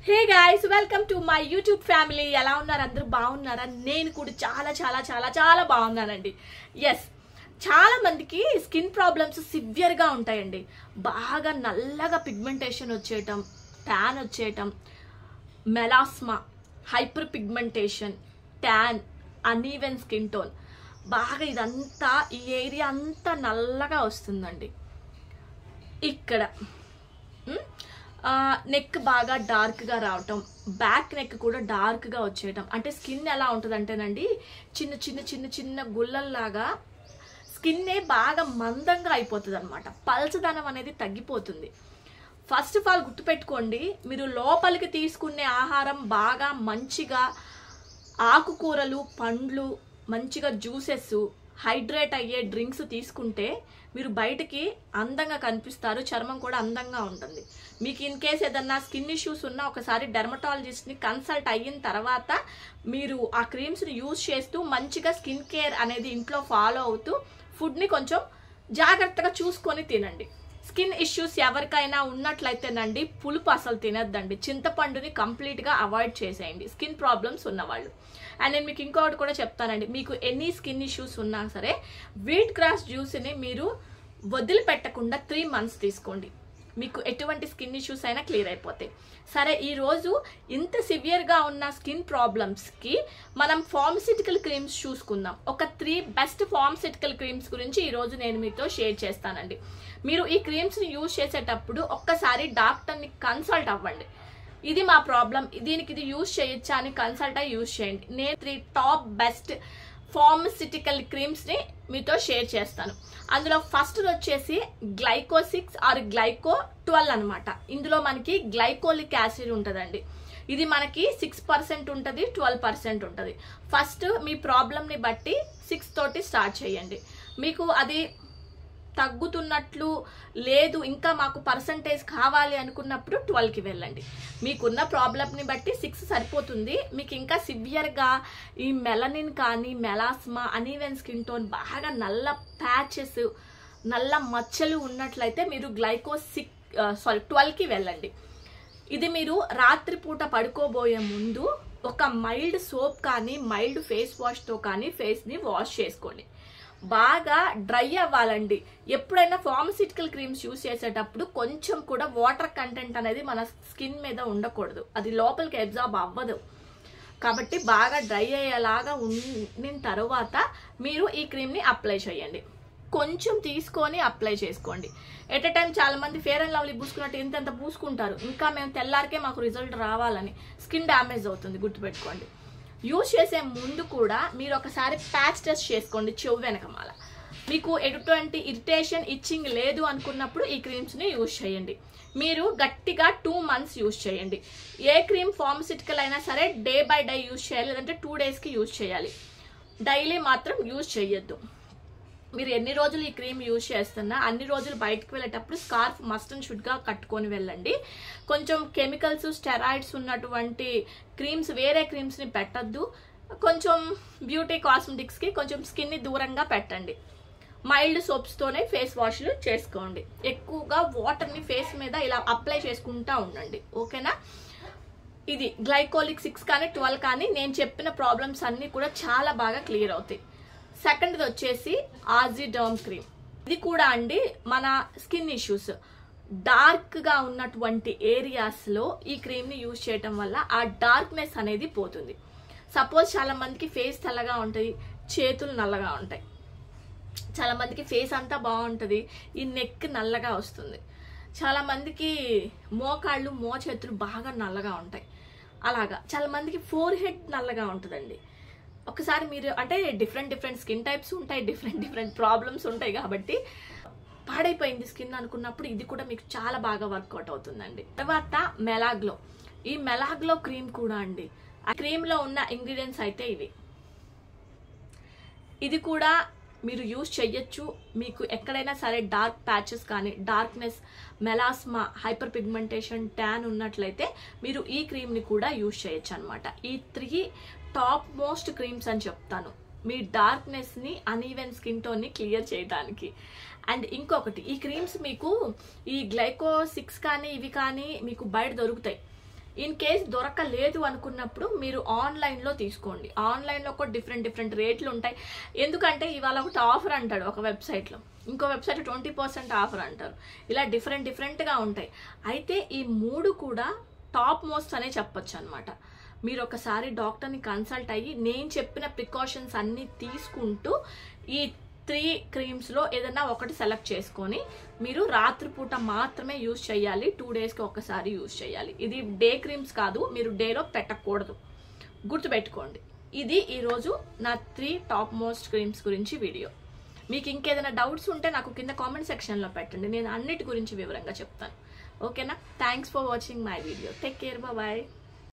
hey guys welcome to my YouTube family ఎలా ఉన్నారు అందరూ బాగున్నారా నేను కూడా చాలా చాలా చాలా చాలా బాగున్నానండి ఎస్ చాలా మందికి స్కిన్ ప్రాబ్లమ్స్ సివియర్గా ఉంటాయండి బాగా నల్లగా పిగ్మెంటేషన్ వచ్చేయటం ట్యాన్ వచ్చేయటం melasma hyper pigmentation tan uneven skin tone బాగా ఇదంతా ఈ ఏరియా అంతా నల్లగా వస్తుందండి ఇక్కడ నెక్ బాగా డార్క్గా రావటం బ్యాక్ నెక్ కూడా డార్క్గా వచ్చేయటం అంటే స్కిన్ ఎలా ఉంటుంది అంటేనండి చిన్న చిన్న చిన్న చిన్న గుల్లల్లాగా స్కిన్నే బాగా మందంగా అయిపోతుంది అనమాట పల్చదనం అనేది తగ్గిపోతుంది ఫస్ట్ ఆఫ్ ఆల్ గుర్తుపెట్టుకోండి మీరు లోపలికి తీసుకునే ఆహారం బాగా మంచిగా ఆకుకూరలు పండ్లు మంచిగా జ్యూసెస్ హైడ్రేట్ అయ్యే డ్రింక్స్ తీసుకుంటే మీరు బయటికి అందంగా కనిపిస్తారు చర్మం కూడా అందంగా ఉంటుంది మీకు ఇన్ కేస్ ఏదన్నా స్కిన్ ఇష్యూస్ ఉన్నా ఒకసారి డెర్మటాలజిస్ట్ని కన్సల్ట్ అయిన తర్వాత మీరు ఆ క్రీమ్స్ని యూజ్ చేస్తూ మంచిగా స్కిన్ కేర్ అనేది ఇంట్లో ఫాలో అవుతూ ఫుడ్ని కొంచెం జాగ్రత్తగా చూసుకొని తినండి స్కిన్ ఇష్యూస్ ఎవరికైనా ఉన్నట్లయితేనండి పులుపు అసలు తినద్దండి చింతపండుని కంప్లీట్గా అవాయిడ్ చేసేయండి స్కిన్ ప్రాబ్లమ్స్ ఉన్నవాళ్ళు అండ్ నేను మీకు ఇంకొకటి కూడా చెప్తానండి మీకు ఎన్ని స్కిన్ ఇష్యూస్ ఉన్నా సరే వీట్ గ్రాస్ జ్యూస్ని మీరు వదిలిపెట్టకుండా త్రీ మంత్స్ తీసుకోండి మీకు ఎటువంటి స్కిన్ ఇష్యూస్ అయినా క్లియర్ అయిపోతాయి సరే ఈరోజు ఇంత సివియర్గా ఉన్న స్కిన్ ప్రాబ్లమ్స్కి మనం ఫార్మసిటికల్ క్రీమ్స్ చూసుకుందాం ఒక త్రీ బెస్ట్ ఫార్మసిటికల్ క్రీమ్స్ గురించి ఈరోజు నేను మీతో షేర్ చేస్తానండి మీరు ఈ క్రీమ్స్ని యూజ్ చేసేటప్పుడు ఒక్కసారి డాక్టర్ని కన్సల్ట్ అవ్వండి ఇది మా ప్రాబ్లం దీనికి ఇది యూజ్ చేయొచ్చా అని కన్సల్ట్ అయ్యి యూజ్ చేయండి నేను త్రీ టాప్ బెస్ట్ ఫార్మసిటికల్ క్రీమ్స్ని మీతో షేర్ చేస్తాను అందులో ఫస్ట్ వచ్చేసి Glyco six or Glyco twelve అనమాట ఇందులో మనకి గ్లైకోలిక్ యాసిడ్ ఉంటుందండి ఇది మనకి సిక్స్ పర్సెంట్ ఉంటుంది ట్వెల్వ్ పర్సెంట్ ఉంటుంది ఫస్ట్ మీ ప్రాబ్లమ్ని బట్టి సిక్స్ తోటి స్టార్ట్ చేయండి మీకు అది తగ్గుతున్నట్లు లేదు ఇంకా మాకు పర్సంటేజ్ కావాలి అనుకున్నప్పుడు ట్వెల్వ్కి వెళ్ళండి మీకున్న ప్రాబ్లమ్ని బట్టి సిక్స్ సరిపోతుంది మీకు ఇంకా సివియర్గా ఈ మెలనిన్ కానీ మెలాస్మా అనీవెన్ స్కిన్ టోన్ బాగా నల్ల ప్యాచెస్ నల్ల మచ్చలు ఉన్నట్లయితే మీరు గ్లైకో సిక్ సారీ ట్వెల్వ్కి వెళ్ళండి ఇది మీరు రాత్రిపూట పడుకోబోయే ముందు ఒక మైల్డ్ సోప్ కానీ మైల్డ్ ఫేస్ వాష్తో కానీ ఫేస్ని వాష్ చేసుకోండి బాగా డ్రై అవ్వాలండి ఎప్పుడైనా ఫార్మసిటికల్ క్రీమ్స్ యూస్ చేసేటప్పుడు కొంచెం కూడా వాటర్ కంటెంట్ అనేది మన స్కిన్ మీద ఉండకూడదు అది లోపలికి అబ్జార్బ్ అవ్వదు కాబట్టి బాగా డ్రై అయ్యేలాగా ఉండిన తర్వాత మీరు ఈ క్రీమ్ని అప్లై చేయండి కొంచెం తీసుకొని అప్లై చేసుకోండి ఎట్ ఎ టైం చాలా మంది ఫేర్ అండ్ లవ్లీ పూసుకున్నట్టు ఇంత ఎంత పూసుకుంటారు ఇంకా మేము తెల్లారికే మాకు రిజల్ట్ రావాలని స్కిన్ డ్యామేజ్ అవుతుంది గుర్తుపెట్టుకోండి యూజ్ చేసే ముందు కూడా మీరు ఒకసారి ప్యాచ్ టెస్ట్ చేసుకోండి చెవు వెనకమాల మీకు ఎటువంటి ఇరిటేషన్ ఇచ్చింగ్ లేదు అనుకున్నప్పుడు ఈ క్రీమ్స్ని యూజ్ చేయండి మీరు గట్టిగా టూ మంత్స్ యూజ్ చేయండి ఏ క్రీమ్ ఫార్మసిటికల్ అయినా సరే డే బై డే యూజ్ చేయాలి లేదంటే టూ డేస్కి యూజ్ చేయాలి డైలీ మాత్రం యూజ్ చేయొద్దు మీరు ఎన్ని రోజులు ఈ క్రీమ్ యూజ్ చేస్తున్నా అన్ని రోజులు బయటకు వెళ్ళేటప్పుడు స్కార్ఫ్ మస్ట్ అండ్ షుడ్గా కట్టుకొని వెళ్ళండి కొంచెం కెమికల్స్ స్టెరాయిడ్స్ ఉన్నటువంటి క్రీమ్స్ వేరే క్రీమ్స్ని పెట్టద్దు కొంచెం బ్యూటీ కాస్మెటిక్స్కి కొంచెం స్కిన్ని దూరంగా పెట్టండి మైల్డ్ సోప్స్తోనే ఫేస్ వాష్లు చేసుకోండి ఎక్కువగా వాటర్ని ఫేస్ మీద ఇలా అప్లై చేసుకుంటూ ఉండండి ఓకేనా ఇది గ్లైకోలిక్ సిక్స్ కానీ ట్వెల్వ్ కానీ నేను చెప్పిన ప్రాబ్లమ్స్ అన్నీ కూడా చాలా బాగా క్లియర్ అవుతాయి సెకండ్ది వచ్చేసి ఆజిడర్మ్ క్రీమ్ ఇది కూడా అండి మన స్కిన్ ఇష్యూస్ డార్క్గా ఉన్నటువంటి ఏరియాస్లో ఈ క్రీమ్ని యూజ్ చేయటం వల్ల ఆ డార్క్నెస్ అనేది పోతుంది సపోజ్ చాలా మందికి ఫేస్ తెల్లగా ఉంటుంది చేతులు నల్లగా ఉంటాయి చాలా మందికి ఫేస్ అంతా బాగుంటుంది ఈ నెక్ నల్లగా వస్తుంది చాలా మందికి మోకాళ్ళు మో చేతులు బాగా నల్లగా ఉంటాయి అలాగా చాలా మందికి ఫోర్ హెడ్ నల్లగా ఉంటుందండి ఒకసారి మీరు అంటే డిఫరెంట్ డిఫరెంట్ స్కిన్ టైప్స్ ఉంటాయి డిఫరెంట్ డిఫరెంట్ ప్రాబ్లమ్స్ ఉంటాయి కాబట్టి పాడైపోయింది స్కిన్ అనుకున్నప్పుడు ఇది కూడా మీకు చాలా బాగా వర్కౌట్ అవుతుందండి తర్వాత మెలాగ్లో ఈ మెలాగ్లో క్రీమ్ కూడా అండి ఆ క్రీమ్లో ఉన్న ఇంగ్రీడియంట్స్ అయితే ఇవి ఇది కూడా మీరు యూజ్ చెయ్యొచ్చు మీకు ఎక్కడైనా సరే డార్క్ ప్యాచెస్ కానీ darkness melasma hyper pigmentation tan ఉన్నట్లయితే మీరు ఈ క్రీమ్ని కూడా యూజ్ చేయొచ్చు అనమాట ఈ త్రీ టాప్ మోస్ట్ క్రీమ్స్ అని చెప్తాను మీ డార్క్నెస్ని అనీవెన్ స్కిన్ టోన్ని క్లియర్ చేయడానికి అండ్ ఇంకొకటి ఈ క్రీమ్స్ మీకు ఈ గ్లైకో సిక్స్ కానీ ఇవి కానీ మీకు బయట దొరుకుతాయి ఇన్ కేస్ దొరకలేదు అనుకున్నప్పుడు మీరు ఆన్లైన్లో తీసుకోండి ఆన్లైన్లో కూడా డిఫరెంట్ డిఫరెంట్ రేట్లు ఉంటాయి ఎందుకంటే ఇవాళ ఒకటి ఆఫర్ అంటాడు ఒక వెబ్సైట్లో ఇంకో వెబ్సైట్ ట్వంటీ పర్సెంట్ ఆఫర్ అంటారు ఇలా డిఫరెంట్ డిఫరెంట్గా ఉంటాయి అయితే ఈ మూడు కూడా టాప్ మోస్ట్ అనే చెప్పొచ్చు అనమాట మీరు ఒకసారి డాక్టర్ని కన్సల్ట్ అయ్యి నేను చెప్పిన ప్రికాషన్స్ అన్నీ తీసుకుంటూ ఈ త్రీ క్రీమ్స్లో ఏదైనా ఒకటి సెలెక్ట్ చేసుకొని మీరు రాత్రిపూట మాత్రమే యూజ్ చేయాలి టూ డేస్కి ఒకసారి యూజ్ చేయాలి ఇది డే క్రీమ్స్ కాదు మీరు డేలో పెట్టకూడదు గుర్తుపెట్టుకోండి ఇది ఈరోజు నా త్రీ టాప్ మోస్ట్ క్రీమ్స్ గురించి వీడియో మీకు ఇంకేదైనా డౌట్స్ ఉంటే నాకు కింద కామెంట్ సెక్షన్లో పెట్టండి నేను అన్నిటి గురించి వివరంగా చెప్తాను ఓకేనా thanks for watching my video take care bye